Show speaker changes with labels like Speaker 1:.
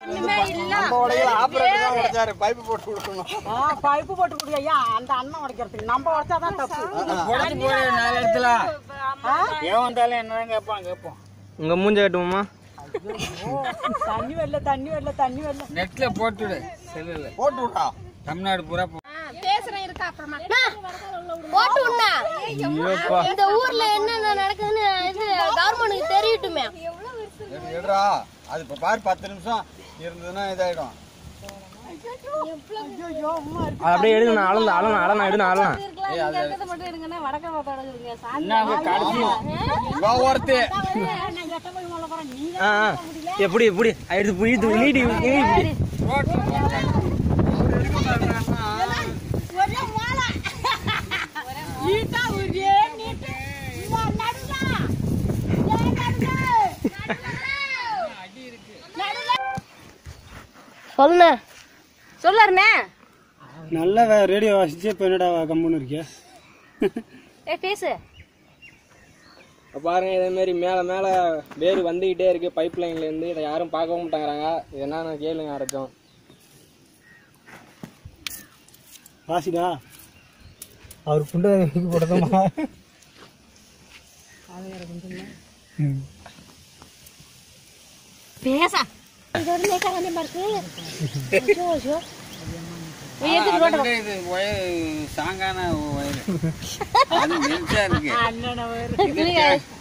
Speaker 1: நம்ம உடையில ஆபரேட்டர் தான் உடைச்சாரு பைப்பு போட்டு கொடுக்கணும்
Speaker 2: ஆ, பைப்பு போட்டு கொடுங்க ஐயா அந்த அண்ணன் உடைக்கிறதுக்கு நம்ம உடைச்சாதான் தப்பு
Speaker 3: புடச்சு போடு நாலு இடத்துல ஏன் வந்தாலும் என்னதான் கேட்பான் கேட்போம்
Speaker 4: உங்க மூஞ்ச கட்டுவோமா
Speaker 2: ஓ, தண்ணி வரல தண்ணி வரல தண்ணி வரல
Speaker 3: நெட்ல போட்டுடு செல்லுல
Speaker 1: போட்டு விட்டா
Speaker 3: தமிழ்நாடு பூரா போ-
Speaker 5: போட்டு விடா. இந்த ஊர்ல என்னென்ன நடக்குதுன்னு இது கவர்மெண்ட்டுக்கு தெரியட்டுமே
Speaker 1: எடு- எடுடா அது இப்ப பாரு பத்து நிமிஷம் இருந்ததுன்னா இதாயிடும்
Speaker 4: அது அப்படியே எடுங்க நான் அளந்து அளனா அளனா எடுனா அளனா
Speaker 3: என்ன அங்க கடைசி
Speaker 1: இவா ஒருத்தி
Speaker 4: ஆ ஆ. எப்படி எப்படி எடுத்து புரியுது நீட்டி நீட்டி
Speaker 5: சொல்லுண்ணே சொல்லாருண்ணே
Speaker 6: நல்ல ரேடியோ வாசிச்சு இப்போ என்னடா கம்முன்னு இருக்கியா
Speaker 5: ஏ பேசு
Speaker 4: இப்ப பாருங்க இதே மாதிரி மேல மேல வேறு வந்துகிட்டே இருக்கு பைப் லைன்ல இருந்து இதை யாரும் பார்க்கவும் மாட்டாங்கறாங்க இது என்னன்னு கேளுங்க யாராச்சும்
Speaker 6: வாசிடா அவர் குண்டை போட்டதுமா
Speaker 5: பேசா இது ஒரு லேக்கா வந்து பாருக்கு ஐயோ, ஐயோ.
Speaker 3: அதை விட இது ஒயர் சாங்கான ஒயர் அது நெஞ்சா இருக்கு
Speaker 2: அண்ணனை வேறு
Speaker 3: இது